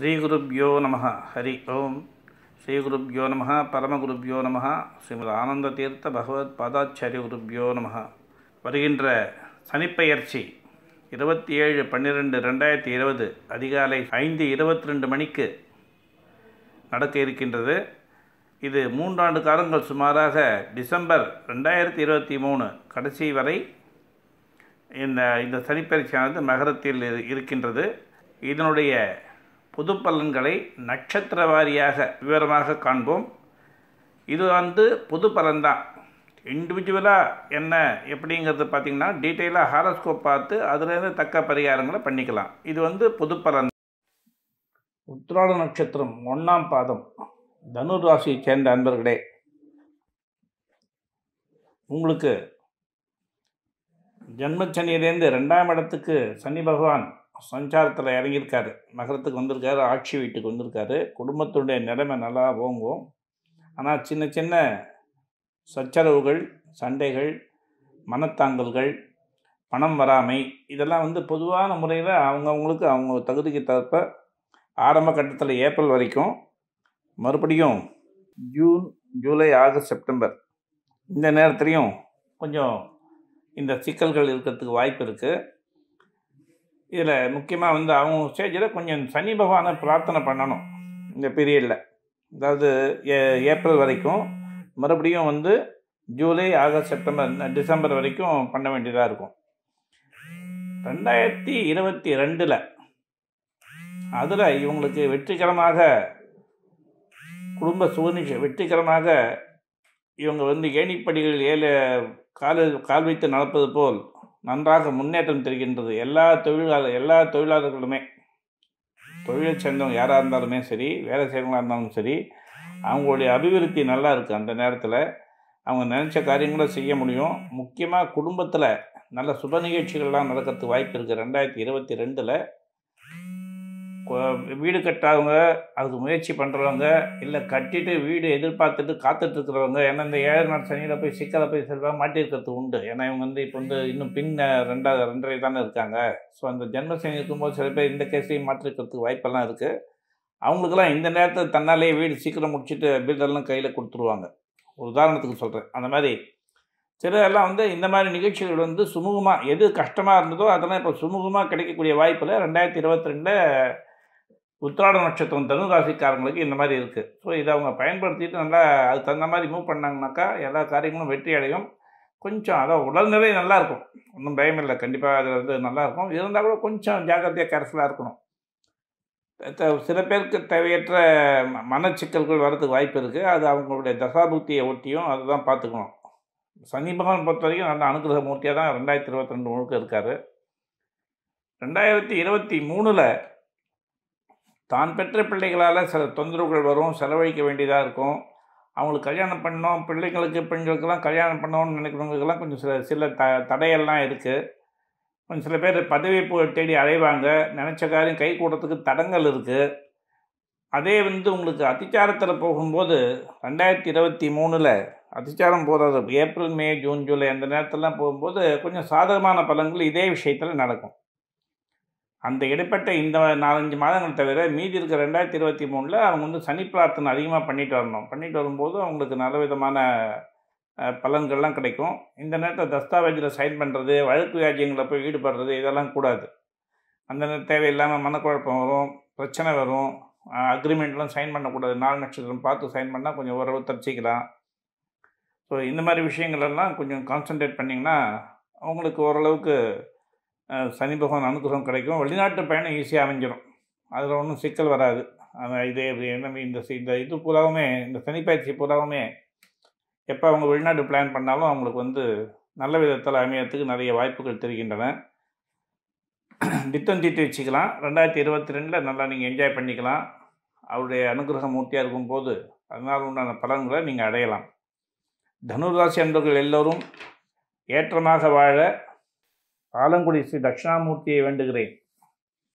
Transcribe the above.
ஸ்ரீகுருப்யோ நம ஹரி ஓம் ஸ்ரீகுருப்யோ நம பரமகுருப்யோ நம ஸ்ரீமத் ஆனந்த தீர்த்த பகவத் பாதாச்சாரிய குருப்யோ நம வருகின்ற சனிப்பெயர்ச்சி இருபத்தி ஏழு பன்னிரெண்டு ரெண்டாயிரத்தி இருபது அதிகாலை ஐந்து இருபத்தி ரெண்டு மணிக்கு நடக்க இருக்கின்றது இது மூன்றாண்டு காலங்கள் சுமாராக டிசம்பர் ரெண்டாயிரத்தி இருபத்தி மூணு கடைசி வரை இந்த இந்த சனிப்பயிற்சியானது மகரத்தில் இரு- இருக்கின்றது இதனுடைய பொது பலன்களை நட்சத்திர வாரியாக விவரமாக காண்போம் இது வந்து பொது பலன்தான் இண்டிவிஜுவலாக என்ன எப்படிங்கிறது பார்த்தீங்கன்னா டீட்டெயிலாக ஹாரோஸ்கோப் பார்த்து அதுலேருந்து தக்க பரிகாரங்களை பண்ணிக்கலாம் இது வந்து பொது பலன் உத்திராட நட்சத்திரம் ஒன்றாம் பாதம் தனுர் ராசியை சேர்ந்த அன்பர்களே உங்களுக்கு ஜென்மச்சனியிலேருந்து ரெண்டாம் இடத்துக்கு சனி பகவான் சஞ்சாரத்தில் இறங்கியிருக்காரு நகரத்துக்கு வந்திருக்காரு ஆட்சி வீட்டுக்கு வந்திருக்காரு குடும்பத்துடைய நிலைமை நல்லா ஓங்கும் ஆனால் சின்ன சின்ன சச்சரவுகள் சண்டைகள் மனத்தாங்கல்கள் பணம் வராமை இதெல்லாம் வந்து பொதுவான முறையில் அவங்கவுங்களுக்கு அவங்க தகுதிக்கு தகுப்ப ஆரம்ப கட்டத்தில் ஏப்ரல் வரைக்கும் மறுபடியும் ஜூன் ஜூலை ஆகஸ்ட் செப்டம்பர் இந்த நேரத்துலையும் கொஞ்சம் இந்த சிக்கல்கள் இருக்கிறதுக்கு வாய்ப்பு இருக்குது இதில் முக்கியமாக வந்து அவங்க ஸ்டேஜில் கொஞ்சம் சனி பகவானை பிரார்த்தனை பண்ணணும் இந்த பீரியடில் அதாவது ஏ- ஏப்ரல் வரைக்கும் மறுபடியும் வந்து ஜூலை ஆகஸ்ட் செப்டம்பர் டிசம்பர் வரைக்கும் பண்ண வேண்டியதாக இருக்கும் ரெண்டாயிரத்தி இருபத்தி ரெண்டில் அதில் இவங்களுக்கு வெற்றிகரமாக குடும்ப சுகநிஷ வெற்றிகரமாக இவங்க வந்து ஏணிப்படிகளில் ஏழு கால் கால் வைத்து நடப்பது போல் நன்றாக முன்னேற்றம் தெரிகின்றது எல்லா தொழிலாளர் எல்லா தொழிலாளர்களுமே தொழிலை சேர்ந்தவங்க யாராக இருந்தாலுமே சரி வேலை செய்கிறவங்களா இருந்தாலும் சரி அவங்களுடைய அபிவிருத்தி நல்லா இருக்குது அந்த நேரத்தில் அவங்க நினச்ச காரியங்களை செய்ய முடியும் முக்கியமாக குடும்பத்தில் நல்ல சுப நிகழ்ச்சிகள்லாம் நடக்கிறதுக்கு வாய்ப்பு இருக்குது ரெண்டாயிரத்தி இருபத்தி ரெண்டில் வீடு கட்டாதவங்க அதுக்கு முயற்சி பண்ணுறவங்க இல்லை கட்டிட்டு வீடு எதிர்பார்த்துட்டு காத்துட்டு இருக்கிறவங்க ஏன்னா இந்த ஏழு நாள் சனியில் போய் சிக்கலை போய் செல்வாங்க மாட்டிருக்கிறது உண்டு ஏன்னா இவங்க வந்து இப்போ வந்து இன்னும் பின் ரெண்டாவது ரெண்டரை தானே இருக்காங்க ஸோ அந்த ஜென்ம சனி இருக்கும்போது சில பேர் இந்த கேஸ்லையும் மாற்றிருக்கிறதுக்கு வாய்ப்பெல்லாம் இருக்குது அவங்களுக்கெல்லாம் இந்த நேரத்தில் தன்னாலேயே வீடு சீக்கிரம் முடிச்சுட்டு பில்டர்லாம் கையில் கொடுத்துருவாங்க ஒரு உதாரணத்துக்கு சொல்கிறேன் அந்த மாதிரி சிலரெல்லாம் வந்து இந்த மாதிரி நிகழ்ச்சிகள் வந்து சுமூகமாக எது கஷ்டமாக இருந்ததோ அதெல்லாம் இப்போ சுமூகமாக கிடைக்கக்கூடிய வாய்ப்பில் ரெண்டாயிரத்தி இருபத்தி ரெண்டில் உத்திராட நட்சத்திரம் தனுராசிக்காரங்களுக்கு இந்த மாதிரி இருக்குது ஸோ இதை அவங்க பயன்படுத்திட்டு நல்லா அதுக்கு தகுந்த மாதிரி மூவ் பண்ணாங்கனாக்கா எல்லா காரியங்களும் வெற்றி அடையும் கொஞ்சம் அதான் உடல்நிலை நல்லா இருக்கும் ஒன்றும் பயம் இல்லை கண்டிப்பாக அது வந்து நல்லா இருக்கும் இருந்தால் கூட கொஞ்சம் ஜாக்கிரதையாக கேர்ஃபுல்லாக இருக்கணும் த- சில பேருக்கு தேவையற்ற ம- மனச்சிக்கல்கள் வரதுக்கு வாய்ப்பு இருக்குது அது அவங்களுடைய தசாபுக்தியை ஒட்டியும் அதுதான் பார்த்துக்கணும் சனி பகவான் பொறுத்த வரைக்கும் நல்ல அனுகிரக மூர்த்தியாக தான் ரெண்டாயிரத்தி இருபத்தி ரெண்டு முழுக்க இருக்கார் ரெண்டாயிரத்தி இருபத்தி மூணில் தான் பெற்ற பிள்ளைகளால் சில தொந்தரவுகள் வரும் செலவழிக்க வேண்டியதாக இருக்கும் அவங்களுக்கு கல்யாணம் பண்ணோம் பிள்ளைங்களுக்கு பெண்களுக்கெல்லாம் கல்யாணம் பண்ணணும்னு நினைக்கிறவங்களுக்கெல்லாம் கொஞ்சம் சில சில த தடையெல்லாம் இருக்குது கொஞ்சம் சில பேர் பதவி பு- தேடி அலைவாங்க நினச்ச காரியம் கை கூடத்துக்கு தடங்கள் இருக்குது அதே வந்து உங்களுக்கு அதிச்சாரத்தில் போகும்போது ரெண்டாயிரத்தி இருபத்தி மூணில் அதிச்சாரம் போகிறது ஏப்ரல் மே ஜூன் ஜூலை அந்த நேரத்திலலாம் போகும்போது கொஞ்சம் சாதகமான பலன்கள் இதே விஷயத்தில் நடக்கும் அந்த இடைப்பட்ட இந்த நாலஞ்சு மாதங்கள் தவிர மீதி இருக்கிற ரெண்டாயிரத்தி இருபத்தி மூணில் அவங்க வந்து சனி பிரார்த்தனை அதிகமாக பண்ணிட்டு வரணும் பண்ணிட்டு வரும்போது அவங்களுக்கு நல்ல விதமான அஹ், பலன்கள்லாம் கிடைக்கும் இந்த நேரத்தில் தஸ்தாவேஜில் சைன் பண்ணுறது வழக்கு வியாஜியங்களில் போய் ஈடுபடுறது இதெல்லாம் கூடாது அந்த நேரம் தேவையில்லாமல் மனக்குழப்பம் வரும் பிரச்சனை வரும் அக்ரிமெண்ட்லாம் சைன் பண்ணக்கூடாது நாலு நட்சத்திரம் பார்த்து சைன் பண்ணால் கொஞ்சம் ஓரளவு தப்பிச்சிக்கலாம் ஸோ இந்த மாதிரி விஷயங்கள் எல்லாம் கொஞ்சம் கான்சென்ட்ரேட் பண்ணிங்கன்னா அவங்களுக்கு ஓரளவுக்கு அஹ், சனி பகவான் அனுகிரகம் கிடைக்கும் வெளிநாட்டு பயணம் ஈஸியாக அமைஞ்சிடும் அதில் ஒன்றும் சிக்கல் வராது ஆனால் இதே இது என்ன இந்த சி- இந்த இது பூராவுமே இந்த சனிப்பயிற்சி பூராவுமே எப்போ அவங்க வெளிநாட்டு பிளான் பண்ணாலும் அவங்களுக்கு வந்து நல்ல விதத்தில் அமையறதுக்கு நிறைய வாய்ப்புகள் தெரிகின்றன திட்டம் தீட்டி வச்சுக்கலாம் ரெண்டாயிரத்தி இருபத்தி ரெண்டில் நல்லா நீங்கள் என்ஜாய் பண்ணிக்கலாம் அவருடைய அனுகிரக மூர்த்தியாக இருக்கும்போது அதனால் உண்டான பலன்களை நீங்கள் அடையலாம் தனுராசி அன்பர்கள் எல்லோரும் ஏற்றமாக வாழ ஆலங்குடி ஸ்ரீ தட்சிணாமூர்த்தியை வேண்டுகிறேன்